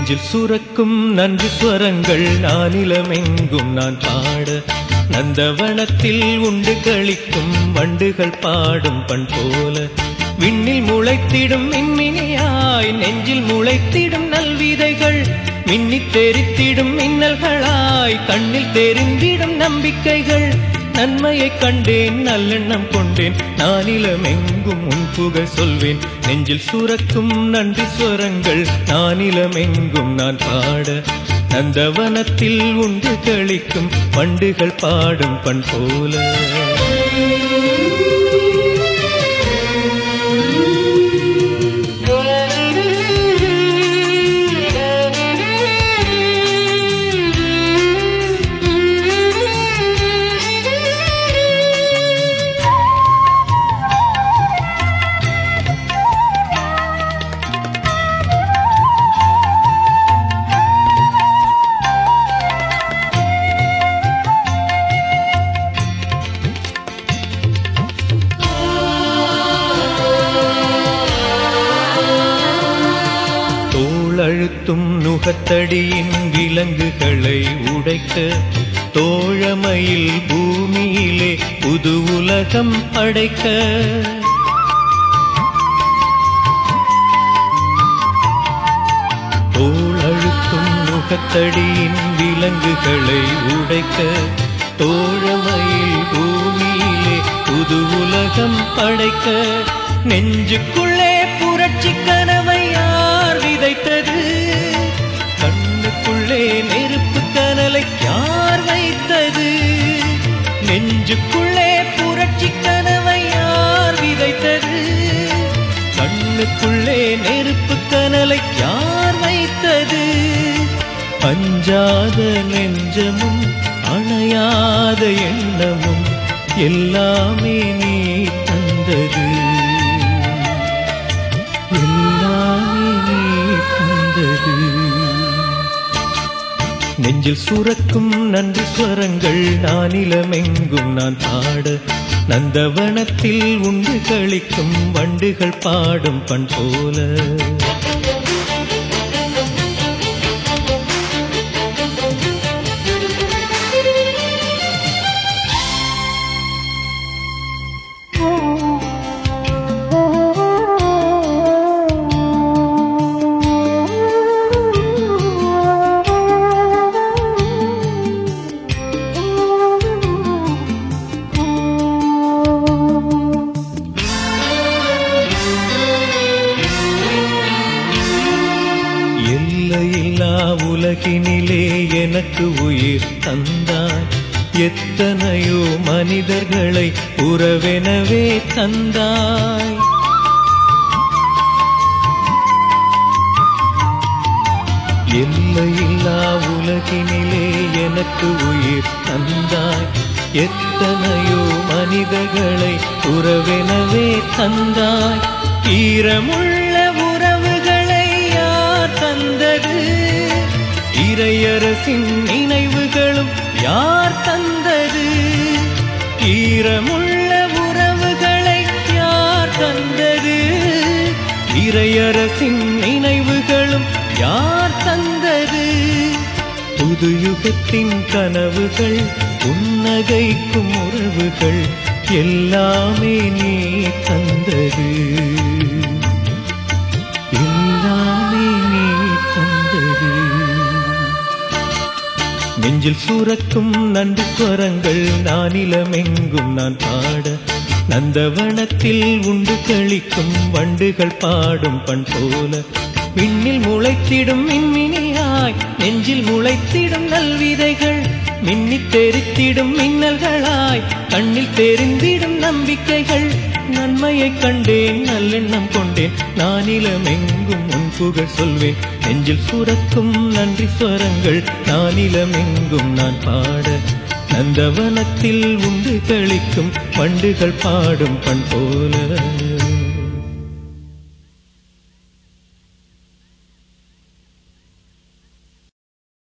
நெஞ்சில் சுரக்கும் நன்றி ஸ்வரங்கள் நானிலமெங்கும் நான் பாட நந்தவனத்தில் உண்டு களிக்கும் வண்டுகள் பாடும் பண் போல விண்ணில் முளைத்திடும் மின்மினியாய் நெஞ்சில் முளைத்திடும் நல்விதைகள் மின்னித் தெரித்திடும் மின்னல்களாய் கண்ணில் தெரிந்திடும் நம்பிக்கைகள் நன்மையைக் கண்டேன் நல்லெண்ணம் கொண்டேன் நானிலமெங்கும் உன் புகழ் சொல்வேன் நெஞ்சில் சுரக்கும் நன்றி ஸ்வரங்கள் நானிலமெங்கும் நான் பாட நந்தவனத்தில் உண்டு களிக்கும் வண்டுகள் பாடும் பண் போல தோளழுத்தும் நுகத்தடியின் விலங்குகளை உடைக்க தோழமையில் பூமியிலே புது உலகம் படைக்க தோளழுத்தும் நுகத்தடியின் விலங்குகளை உடைக்க தோழமையில் பூமியிலே புது உலகம் படைக்க நெஞ்சுக்குள்ளே புரட்சி கனவை யார் விதைத்தது கண்ணுக்குள்ளே நெருப்பு கனலை யார் வைத்தது நெஞ்சுக்குள்ளே புரட்சி கனவை யார் விதைத்தது கண்ணுக்குள்ளே நெருப்பு கனலை யார் வைத்தது அஞ்சாத நெஞ்சமும் அணையாத எண்ணமும் எல்லாமே நீ தந்தது எல்லாமே நீ தந்தது நெஞ்சில் சுரக்கும் நன்றி ஸ்வரங்கள் நானிலமெங்கும் நான் பாட நந்தவனத்தில் உண்டு களிக்கும் வண்டுகள் பாடும் பண் போல எல்லையில்லா உலகினிலே எனக்கு உயிர் தந்தாய் எத்தனையோ மனிதர்களை உறவெனவே தந்தாய் எல்லையில்லா உலகினிலே எனக்கு உயிர் தந்தாய் எத்தனையோ மனிதர்களை உறவெனவே தந்தாய் ஈரமுள்ள உறவுகளை யார் தந்தது இறையரசின் நினைவுகளும் யார் தந்தது ஈரமுள்ள உறவுகளை யார் தந்தது இறையரசின் நினைவுகளும் யார் தந்தது புது யுகத்தின் கனவுகள் புன்னகைக்கும் உறவுகள் எல்லாமே நீ தந்தது எல்லாமே நீ தந்தது நெஞ்சில் சூரக்கும் நன்றி ஸ்வரங்கள் நானிலமெங்கும் நான் பாட நந்தவனத்தில் உண்டு களிக்கும் வண்டுகள் பாடும் பண் போல விண்ணில் முளைத்திடும் மின்மினியாய் நெஞ்சில் முளைத்திடும் நல்விதைகள் மின்னித் தெரித்திடும் மின்னல்களாய் கண்ணில் தெரிந்திடும் நம்பிக்கைகள் நன்மையைக் கண்டேன் நல்லெண்ணம் கொண்டேன் நானிலமெங்கும் உன் புகழ் சொல்வேன் நெஞ்சில் சுரக்கும் நன்றி ஸ்வரங்கள் நானிலமெங்கும் நான் பாட நந்தவனத்தில் உண்டு களிக்கும் வண்டுகள் பாடும் பண் போல